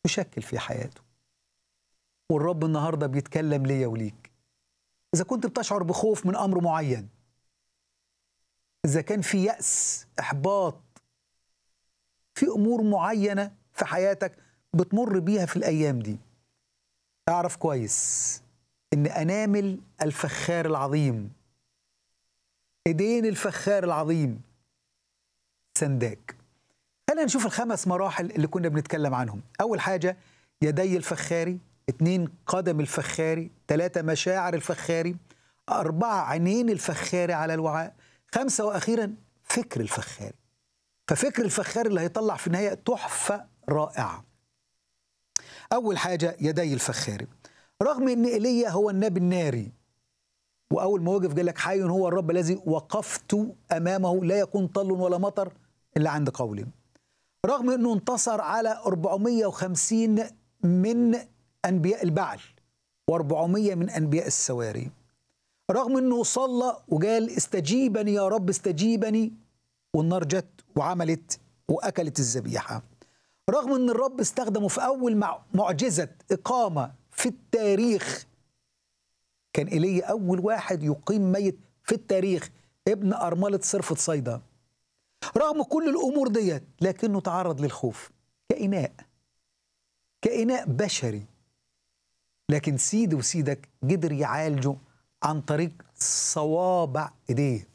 تشكل في حياته والرب النهارده بيتكلم ليا وليك اذا كنت بتشعر بخوف من امر معين اذا كان في ياس احباط في امور معينه في حياتك بتمر بيها في الايام دي اعرف كويس ان انامل الفخار العظيم ايدين الفخار العظيم سنداك خلينا نشوف الخمس مراحل اللي كنا بنتكلم عنهم اول حاجه يدي الفخاري اتنين قدم الفخاري ثلاثة مشاعر الفخاري أربعة عينين الفخاري على الوعاء خمسة وأخيرا فكر الفخاري ففكر الفخاري اللي هيطلع في النهاية تحفة رائعة أول حاجة يدي الفخاري رغم أن إيليا هو النبي الناري وأول ما وقف قال لك حي هو الرب الذي وقفت أمامه لا يكون طل ولا مطر إلا عند قولي رغم أنه انتصر على 450 من أنبياء البعل و400 من أنبياء السواري رغم أنه صلى وقال استجيبني يا رب استجيبني والنار جت وعملت وأكلت الذبيحة رغم أن الرب استخدمه في أول معجزة إقامة في التاريخ كان إيليا أول واحد يقيم ميت في التاريخ ابن أرملة صرفة صيدا رغم كل الأمور ديت لكنه تعرض للخوف كإناء كإناء بشري لكن سيدي وسيدك قدر يعالجه عن طريق صوابع ايديه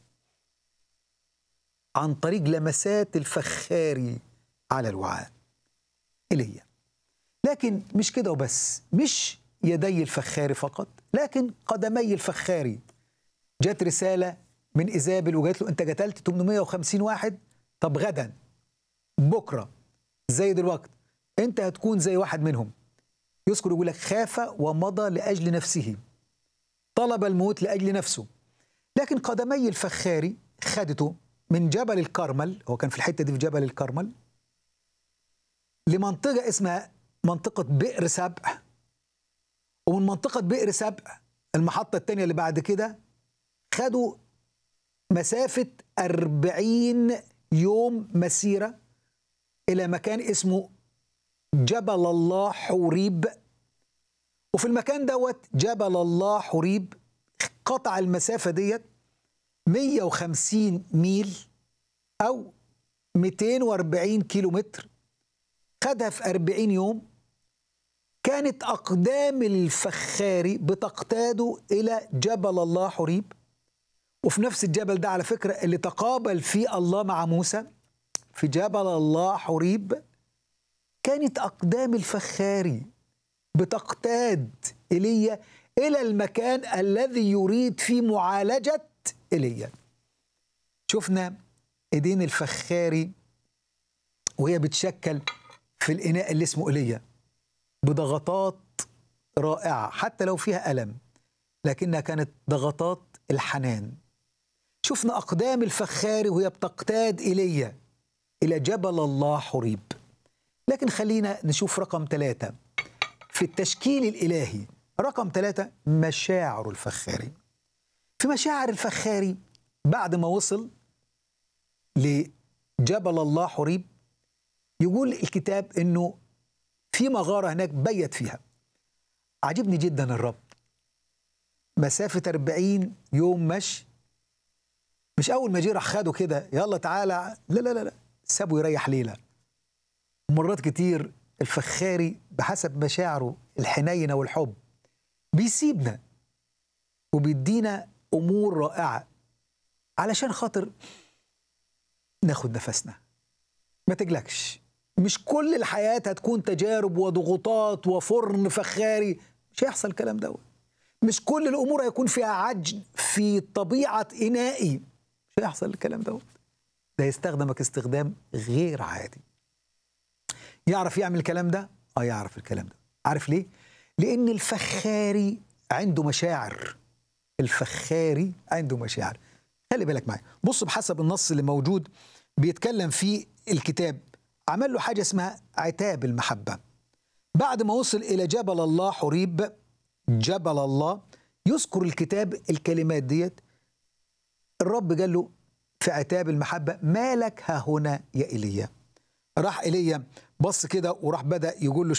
عن طريق لمسات الفخاري على الوعاء ايليا لكن مش كده وبس مش يدي الفخاري فقط لكن قدمي الفخاري جت رسالة من إيزابل وجات له أنت قتلت 850 واحد طب غدا بكرة زي دلوقتي أنت هتكون زي واحد منهم يذكر يقول لك خاف ومضى لاجل نفسه طلب الموت لاجل نفسه لكن قدمي الفخاري خدته من جبل الكرمل هو كان في الحته دي في جبل الكرمل لمنطقه اسمها منطقه بئر سبع ومن منطقه بئر سبع المحطه الثانيه اللي بعد كده خدوا مسافه أربعين يوم مسيره الى مكان اسمه جبل الله حوريب وفي المكان دوت جبل الله حوريب قطع المسافة ديت 150 ميل أو 240 كيلو متر خدها في 40 يوم كانت أقدام الفخاري بتقتاده إلى جبل الله حوريب وفي نفس الجبل ده على فكرة اللي تقابل فيه الله مع موسى في جبل الله حوريب كانت أقدام الفخاري بتقتاد إيليا إلى المكان الذي يريد فيه معالجة إيليا شفنا إيدين الفخاري وهي بتشكل في الإناء اللي اسمه إيليا بضغطات رائعة حتى لو فيها ألم لكنها كانت ضغطات الحنان شفنا أقدام الفخاري وهي بتقتاد إيليا إلى جبل الله حريب لكن خلينا نشوف رقم ثلاثة في التشكيل الإلهي رقم ثلاثة مشاعر الفخاري في مشاعر الفخاري بعد ما وصل لجبل الله حريب يقول الكتاب انه في مغارة هناك بيت فيها عجبني جدا الرب مسافة 40 يوم مشي مش أول ما جه راح خده كده يلا تعالى لا لا لا لا سابه يريح ليلة مرات كتير الفخاري بحسب مشاعره الحنينة والحب بيسيبنا وبيدينا أمور رائعة علشان خاطر ناخد نفسنا ما تقلقش مش كل الحياة هتكون تجارب وضغوطات وفرن فخاري مش هيحصل الكلام دوت مش كل الأمور هيكون فيها عجن في طبيعة إنائي مش هيحصل الكلام دوت ده يستخدمك استخدام غير عادي يعرف يعمل الكلام ده؟ اه يعرف الكلام ده عارف ليه؟ لأن الفخاري عنده مشاعر الفخاري عنده مشاعر خلي بالك معايا بص بحسب النص اللي موجود بيتكلم فيه الكتاب عمل له حاجة اسمها عتاب المحبة بعد ما وصل إلى جبل الله حريب جبل الله يذكر الكتاب الكلمات ديت الرب قال له في عتاب المحبة مالك ها هنا يا إيليا راح إيليا بص كده وراح بدأ يقول له